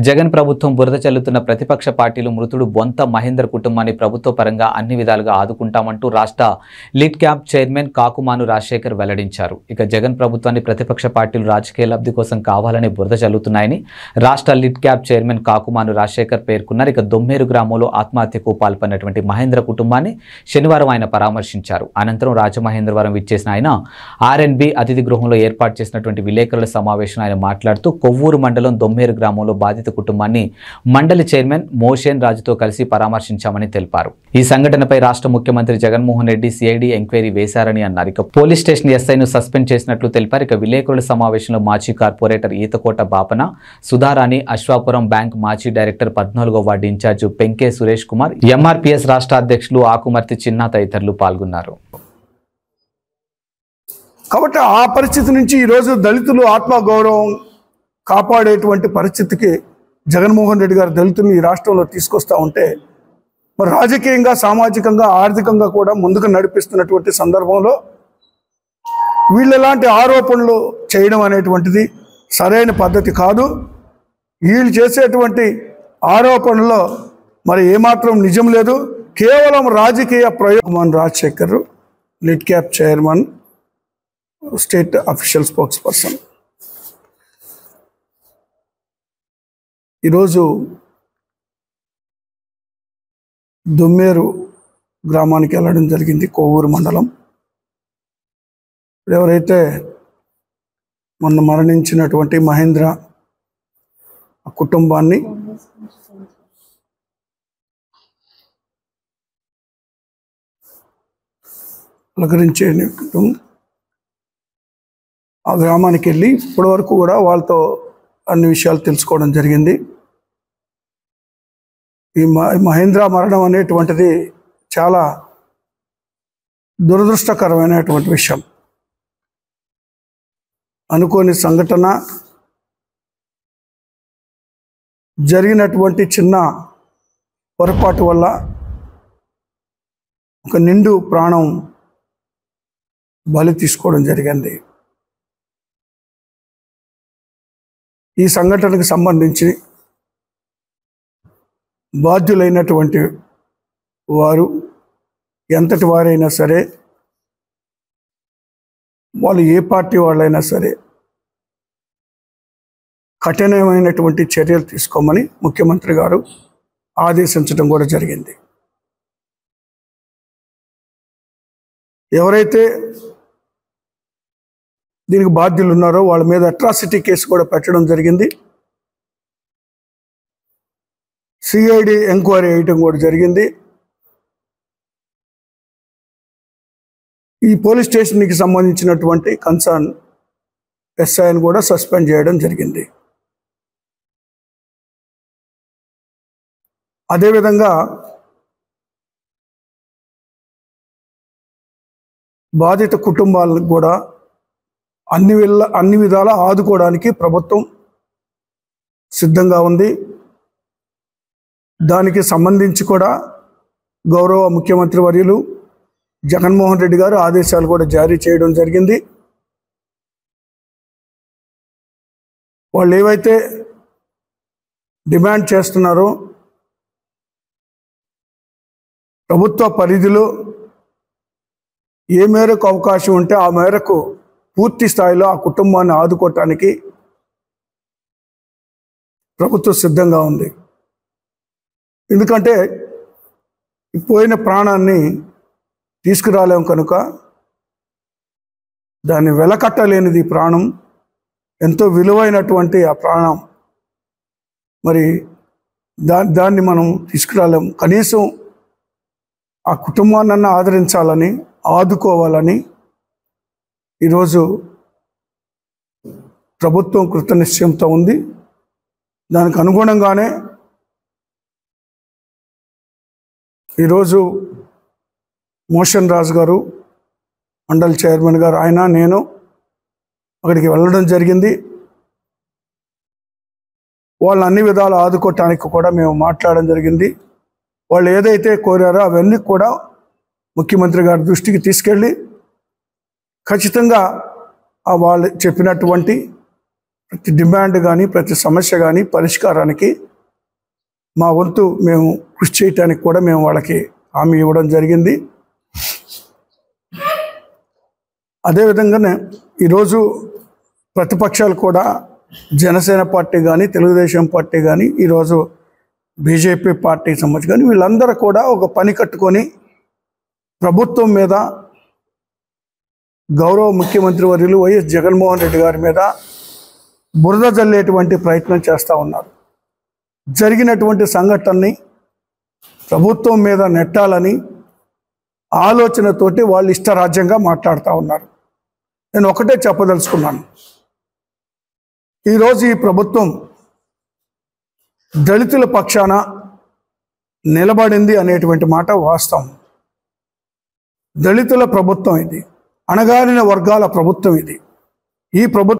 జగన్ ప్రభుత్వం బురద చల్లుతున్న ప్రతిపక్ష పార్టీలు మృతుడు బొంత మహేందర్ కుటుంబాన్ని ప్రభుత్వ పరంగా అన్ని విధాలుగా ఆదుకుంటామంటూ రాష్ట్ర lid cap chairman Kakumanu Rajasekhar వెల్లడించారు ఇక జగన్ ప్రభుత్వాన్ని ప్రతిపక్ష పార్టీలు రాజకీయ లబ్ధి కోసం కావాలని బురద చల్లుతున్నాయని రాష్ట్ర lid cap chairman Kakumanu Rajasekhar పేర్కొన్నారు ఇక దొమ్మేరు గ్రామంలో ఆత్మహత్యకు పాల్పడినటువంటి మహేంద్ర కుటుంబాన్ని శనివారం ఆయన పరామర్శించారు అనంతరం రాజమహేంద్రవరం విచ్చేసిన ఆయన ఆర్ఎన్బి అతిథి గృహంలో ఏర్పాటు చేసినటువంటి విలేకరుల సమావేశంలో ఆయన మాట్లాడుతూ కొవ్వూరు మండలం దొమ్మేరు గ్రామంలో బాధిత కుటుంబాన్ని మండలి చైర్మన్ మోషేన్ రాజుతో కలిసి పరామర్శించామని తెలిపారు ఈ సంఘటనపై రాష్ట్ర ముఖ్యమంత్రి జగన్మోహన్ రెడ్డి సిఐడి ఎంక్వైరీ వేశారని అన్నారు ఇక పోలీస్ స్టేషన్ ఎస్ఐను సస్పెండ్ చేసినట్లు తెలిపారు ఇక విలేకరుల సమావేశంలో మాజీ కార్పొరేటర్ ఈతకోట బాపన సుధారాణి అశ్వాపురం బ్యాంక్ మాజీ డైరెక్టర్ పద్నాలుగో వార్డు ఇన్ఛార్జ్ పెంకే సురేష్ కుమార్ ఎంఆర్పీఎస్ రాష్ట్ర అధ్యక్షులు ఆకుమర్తి చిన్న తదితరులు పాల్గొన్నారు కాబట్టి ఆ పరిస్థితి నుంచి ఈరోజు దళితులు ఆత్మగౌరవం కాపాడేటువంటి పరిస్థితికి జగన్మోహన్ రెడ్డి గారు దళితులను ఈ రాష్ట్రంలో తీసుకొస్తా ఉంటే మరి రాజకీయంగా సామాజికంగా ఆర్థికంగా కూడా ముందుకు నడిపిస్తున్నటువంటి సందర్భంలో వీళ్ళు ఎలాంటి ఆరోపణలు చేయడం అనేటువంటిది సరైన పద్ధతి కాదు వీళ్ళు చేసేటువంటి ఆరోపణలో మరి ఏమాత్రం నిజం లేదు కేవలం రాజకీయ ప్రయోగం Rajasekhar LIDCAP chairman state official spokesperson ఈరోజు దుమ్మేరు గ్రామానికి వెళ్ళడం జరిగింది కోవూరు మండలం ఎవరైతే మొన్న మరణించినటువంటి మహేంద్ర ఆ కుటుంబాన్ని పలకరించే ఆ గ్రామానికి వెళ్ళి ఇప్పటివరకు కూడా వాళ్ళతో అన్ని విషయాలు తెలుసుకోవడం జరిగింది ఈ మ- మహేంద్ర మరణం అనేటువంటిది చాలా దురదృష్టకరమైనటువంటి విషయం అనుకోని సంఘటన జరిగినటువంటి చిన్న పొరపాటు వల్ల ఒక నిండు ప్రాణం బలి తీసుకోవడం జరిగింది ఈ సంఘటనకు సంబంధించి బాధ్యులైనటువంటి వారు ఎంతటి వారైనా సరే వాళ్ళు ఏ పార్టీ వాళ్ళైనా సరే కఠినమైనటువంటి చర్యలు తీసుకోమని ముఖ్యమంత్రి గారు ఆదేశించడం కూడా జరిగింది ఎవరైతే దీనికి బాధ్యులు ఉన్నారో వాళ్ళ మీద అట్రాసిటీ కేసు కూడా పెట్టడం జరిగింది సిఐడి ఎంక్వైరీ వేయటం కూడా జరిగింది ఈ పోలీస్ స్టేషన్కి సంబంధించినటువంటి కన్సర్న్ ఎస్ఐని కూడా సస్పెండ్ చేయడం జరిగింది అదేవిధంగా బాధిత కుటుంబాలకు కూడా అన్ని విల్ల అన్ని విధాల ఆదుకోవడానికి ప్రభుత్వం సిద్ధంగా ఉంది దానికి సంబంధించి కూడా గౌరవ ముఖ్యమంత్రి వర్యులు జగన్మోహన్ రెడ్డి గారు ఆదేశాలు కూడా జారీ చేయడం జరిగింది వాళ్ళు ఏవైతే డిమాండ్ చేస్తున్నారో ప్రభుత్వ పరిధిలో ఏ మేరకు అవకాశం ఉంటే ఆ మేరకు పూర్తి స్థాయిలో ఆ కుటుంబాన్ని ఆదుకోవటానికి ప్రభుత్వం సిద్ధంగా ఉంది ఎందుకంటే ఈ పోయిన ప్రాణాన్ని తీసుకురాలేం కనుక దాన్ని వెలకట్టలేనిది ఈ ప్రాణం ఎంతో విలువైనటువంటి ఆ ప్రాణం మరి దా దాన్ని మనం తీసుకురాలేం కనీసం ఆ కుటుంబాన్నన్నా ఆదరించాలని ఆదుకోవాలని ఈరోజు ప్రభుత్వం కృతనిశ్చయంతో ఉంది దానికి అనుగుణంగానే ఈరోజు మోషన్ రాజు గారు మండల్ చైర్మన్ గారు ఆయన నేను అక్కడికి వెళ్ళడం జరిగింది వాళ్ళని అన్ని విధాలు ఆదుకోవటానికి కూడా మేము మాట్లాడడం జరిగింది వాళ్ళు ఏదైతే కోరారో అవన్నీ కూడా ముఖ్యమంత్రి గారి దృష్టికి తీసుకెళ్ళి ఖచ్చితంగా ఆ వాళ్ళు చెప్పినటువంటి ప్రతి డిమాండ్ కానీ ప్రతి సమస్య కానీ పరిష్కారానికి మా వంతు మేము కృషి చేయటానికి కూడా మేము వాళ్ళకి హామీ ఇవ్వడం జరిగింది అదేవిధంగానే ఈరోజు ప్రతిపక్షాలు కూడా జనసేన పార్టీ కానీ తెలుగుదేశం పార్టీ కానీ ఈరోజు బీజేపీ పార్టీకి సంబంధించి కానీ వీళ్ళందరూ కూడా ఒక పని కట్టుకొని ప్రభుత్వం మీద గౌరవ ముఖ్యమంత్రి వర్యులు వైఎస్ జగన్మోహన్ రెడ్డి గారి మీద బురద జల్లేటువంటి ప్రయత్నం చేస్తూ ఉన్నారు జరిగినటువంటి సంఘటనని ప్రభుత్వం మీద నెట్టాలని ఆలోచనతోటి వాళ్ళు ఇష్టరాజ్యంగా మాట్లాడుతూ ఉన్నారు నేను ఒకటే చెప్పదలుచుకున్నాను ఈరోజు ఈ ప్రభుత్వం దళితుల పక్షాన నిలబడింది అనేటువంటి మాట వాస్తవం దళితుల ప్రభుత్వం ఇది అణగారిన వర్గాల ప్రభుత్వం ఇది ఈ ప్రభుత్వం